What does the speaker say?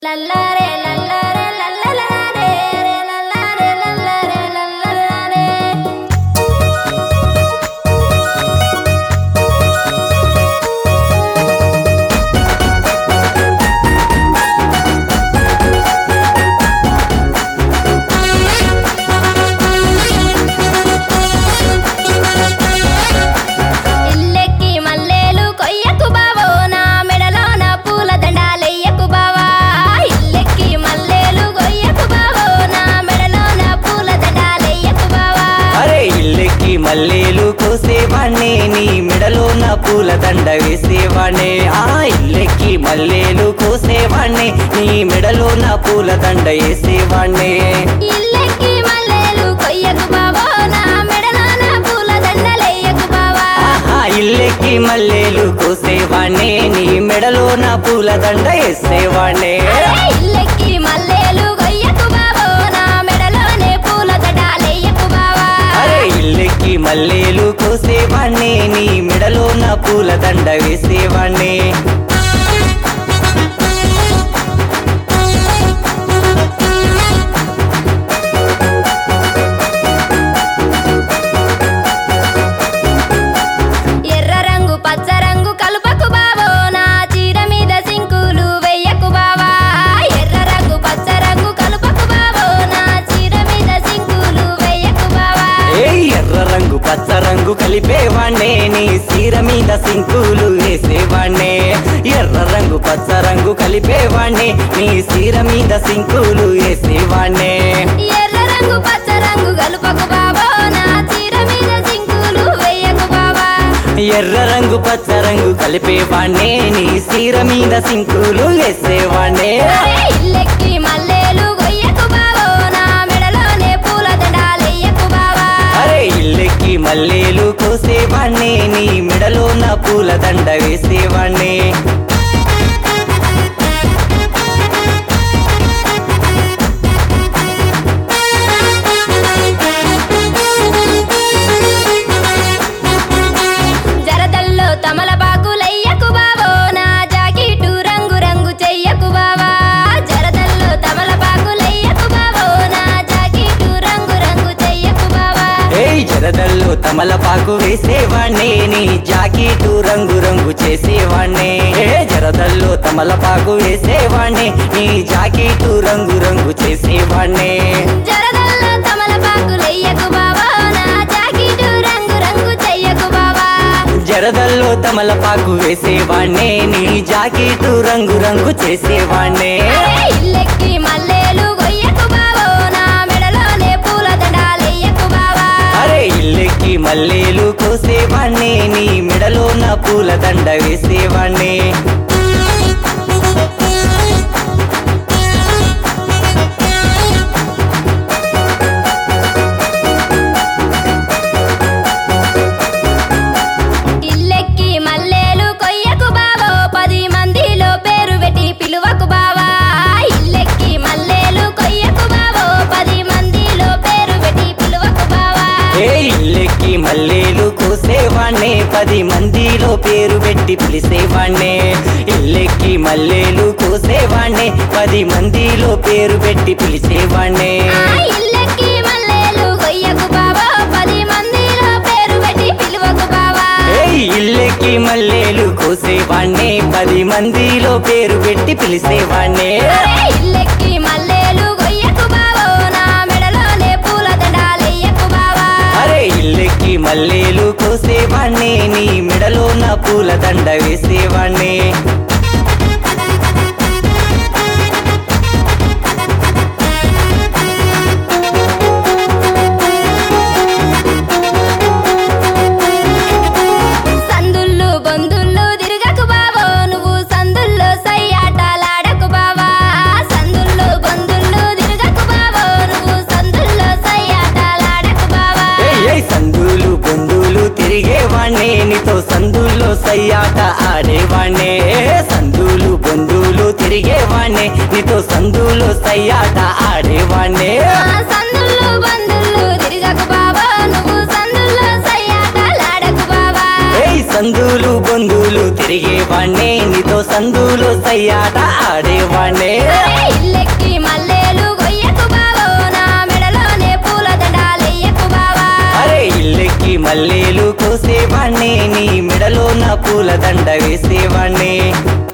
లల్లారే లల్లారే లల్లలారే రే లల్లారే లల్లారే లల్లలారే ఇల్లెక్కి మల్లేలు కొయ్యకు బావో నా మెడలో నా పూల దండాలెయ్యకు బావా ఇల్లెక్కి మల్లేలు కొయ్యకు బావో నా మెడలో నా పూల దండాలెయ్యకు బావా అరే ఇల్లెక్కి మల్లేలు కోసేవాణ్ణే నీ మెడలో నా పూల దండ వేసేవాణ్ణే ఆ ఇల్లెక్కి మల్లేలు కోసేవాణ్ణే నీ మెడలో నా పూల దండ వేసేవాణ్ణే ఇల్లెక్కి మల్లేలు కొయ్యకు బావో నా మెడలో నా పూల దండలెయ్యకు బావా ఆహా ఇల్లెక్కి మల్లేలు కోసేవాణ్ణే నీ మెడలో నా పూల దండ వేసేవాణ్ణే అరే ఇల్లెక్కి మల్లేలు కొయ్యకు బావో నా మెడలోనే పూల దండాలెయ్యకు బావా అరే ఇల్లెక్కి మల్లేలు కోసేవాణ్ణే నీ మెడలో నా పూల దండ వేసేవాణ్ణే ఎర్ర రంగు పచ్చ రంగు కలుపకు బావో నా చీర మీద సింకులు వెయ్యకు బావా ఎర్ర రంగు పచ్చ రంగు కలుపకు బావో నా చీర మీద సింకులు వెయ్యకు బావా ఏయ్ ఎర్ర రంగు పచ్చ రంగు కలిపేవాణ్ణే నీ సీర మీద సింకులు వేసేవాణ్ణే ఎర్ర రంగు పచ్చ రంగు కలిపేవాణ్ణే నీ సీర మీద సింకులు వేసేవాణ్ణే ఎర్ర రంగు పచ్చ రంగు కలుపకు బావో నా చీర మీద సింకులు వెయ్యకు బావా ఎర్ర రంగు పచ్చ రంగు కలిపేవాణ్ణే నీ సీర మీద సింకులు వేసేవాణ్ణే అరే ఇల్లెక్కి మల్లేలు గొయ్యకు బావో నా మెడలోనే పూల దండాలెయ్యకు బావా అరే ఇల్లెక్కి మల్లేలు కోసేవాణ్ణే నీ మెడలో నా పూల దండ వేసేవాణ్ణే జరదల్లో తమలపాకులయ్యకు బావో నా జాకెట్టు రంగు రంగు చెయ్యకు బావా జరదల్లో తమలపాకులయ్యకు బావో నా జాకెట్టు రంగు రంగు చెయ్యకు బావా ఏయ్ జరదల్లో తమలపాకు వేసేవాణ్ణే నీ జాకెటు రంగు రంగు చేసేవాణ్ణే ఏ జరదల్లో తమలపాకు వేసేవాణ్ణే నీ జాకెటు రంగు రంగు చేసేవాణ్ణే జరదల్లో తమలపాకులయ్యకు బావో నా జాకెట్టు రంగు రంగు చెయ్యకు బావా జరదల్లో తమలపాకు వేసేవాణ్ణే నీ జాకెటు రంగు రంగు చేసేవాణ్ణే అరే ఇల్లెక్కి మల్లేలు గొయ్యకు బావో నా మెడలోనే పూల దండాలెయ్యకు బావా అరే ఇల్లెక్కి మల్లేలు కోసేవాణ్ణే నీ మెడలో నా పూల దండ వేసేవాణ్ణే ఇల్లెక్కి మల్లేలు కొయ్యకు బావో పది మందిలో పేరు పెట్టి పిలువకు బావా ఇల్లెక్కి మల్లేలు కొయ్యకు బావో పది మందిలో పేరు పెట్టి పిలువకు బావా ఏ ఇల్లెక్కి మల్లేలు కోసేవాణ్ణే పది మందిలో పేరు పెట్టి పిలిసేవాణ్ణే ఇల్లెక్కి మల్లేలు కోసేవాణ్ణే పది మందిలో పేరు పెట్టి పిలిచేవాణ్ణే ఆ ఇల్లెక్కి మల్లేలు కొయ్యకు బావో పది మందిలో పేరు పెట్టి పిలువకు బావా ఏయ్ ఇల్లెక్కి మల్లేలు కోసేవాణ్ణే పది మందిలో పేరు పెట్టి పిలిసేవాణ్ణే అరే ఇల్లెక్కి మల్లేలు కొయ్యకు బావో నా మెడలోనే పూల దండాలెయ్యకు బావా అరే ఇల్లెక్కి మల్లేలు కోసేవాణ్ణే నీ మెడలో నా పూల దండ వేసేవాణ్ణే సందుళ్ళు బొందుళ్ళు తిరగకు బావో నువ్వు సందుల్లో సయ్యాటలాడకు బావా సందుళ్ళు బొందుళ్ళు తిరగకు బావో నువ్వు సందుల్లో సయ్యాటలాడకు బావా ఏయ్ ఏయ్ సందులు బొందులు తిరిగేవాణ్ణే నీతో సందుల్లో సయ్యాట ఆడేవాణ్ణే సందులు బొందులు తిరిగేవాణ్ణే నీతో సందులో సయ్యాట ఆడేవాణ్ణే ఆ సందుళ్ళు బొందుళ్ళు తిరగకు బావో నువ్వు సందుల్లో సయ్యాటలాడకు బావా ఏయ్ సందులు బొందులు తిరిగేవాణ్ణే నీతో సందులో సయ్యాట ఆడేవాణ్ణే అరే ఇల్లెక్కి మల్లేలు కొయ్యకు బావో నా మెడలోనే పూల దండాలెయ్యకు బావా అరే ఇల్లెక్కి మల్లేలు కోసేవాణ్ణి నీ మెడలో నా పూల దండ వేసేవాణ్ణి